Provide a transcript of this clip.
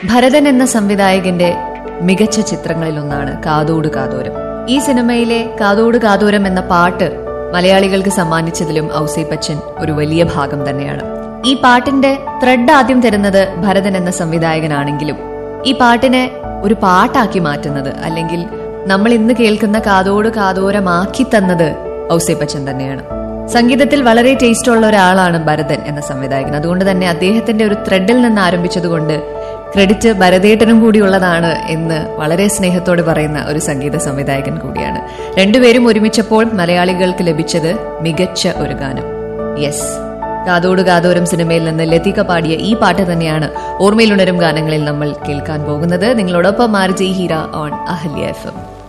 ഭരതൻ എന്ന സംവിധായകന്റെ മികച്ച ചിത്രങ്ങളിലൊന്നാണ് കാതോട് കാതോരം ഈ സിനിമയിലെ കാതോട് കാതോരം എന്ന പാട്ട് മലയാളികൾക്ക് സമ്മാനിച്ചതിലും ഔസേപ്പച്ചൻ ഒരു വലിയ ഭാഗം തന്നെയാണ് ഈ പാട്ടിന്റെ ത്രെഡ് ആദ്യം തരുന്നത് ഭരതൻ എന്ന സംവിധായകനാണെങ്കിലും ഈ പാട്ടിനെ ഒരു പാട്ടാക്കി മാറ്റുന്നത് അല്ലെങ്കിൽ നമ്മൾ ഇന്ന് കേൾക്കുന്ന കാതോട് കാതോരമാക്കി തന്നത് ഔസേപ്പച്ചൻ തന്നെയാണ് സംഗീതത്തിൽ വളരെ ടേസ്റ്റ് ഉള്ള ഒരാളാണ് ഭരതൻ എന്ന സംവിധായകൻ അതുകൊണ്ട് തന്നെ അദ്ദേഹത്തിന്റെ ഒരു ത്രെഡിൽ നിന്ന് ആരംഭിച്ചതുകൊണ്ട് ക്രെഡിറ്റ് ഭരതേട്ടനും കൂടിയുള്ളതാണ് എന്ന് വളരെ സ്നേഹത്തോടെ പറയുന്ന ഒരു സംഗീത സംവിധായകൻ കൂടിയാണ് രണ്ടുപേരും ഒരുമിച്ചപ്പോൾ മലയാളികൾക്ക് ലഭിച്ചത് മികച്ച ഒരു ഗാനം യെസ് കാതോട് കാതോരം സിനിമയിൽ നിന്ന് ലതിക പാടിയ ഈ പാട്ട് തന്നെയാണ് ഓർമ്മയിലുണരും ഗാനങ്ങളിൽ നമ്മൾ കേൾക്കാൻ പോകുന്നത് നിങ്ങളോടൊപ്പം R J Heera on Ahalya F M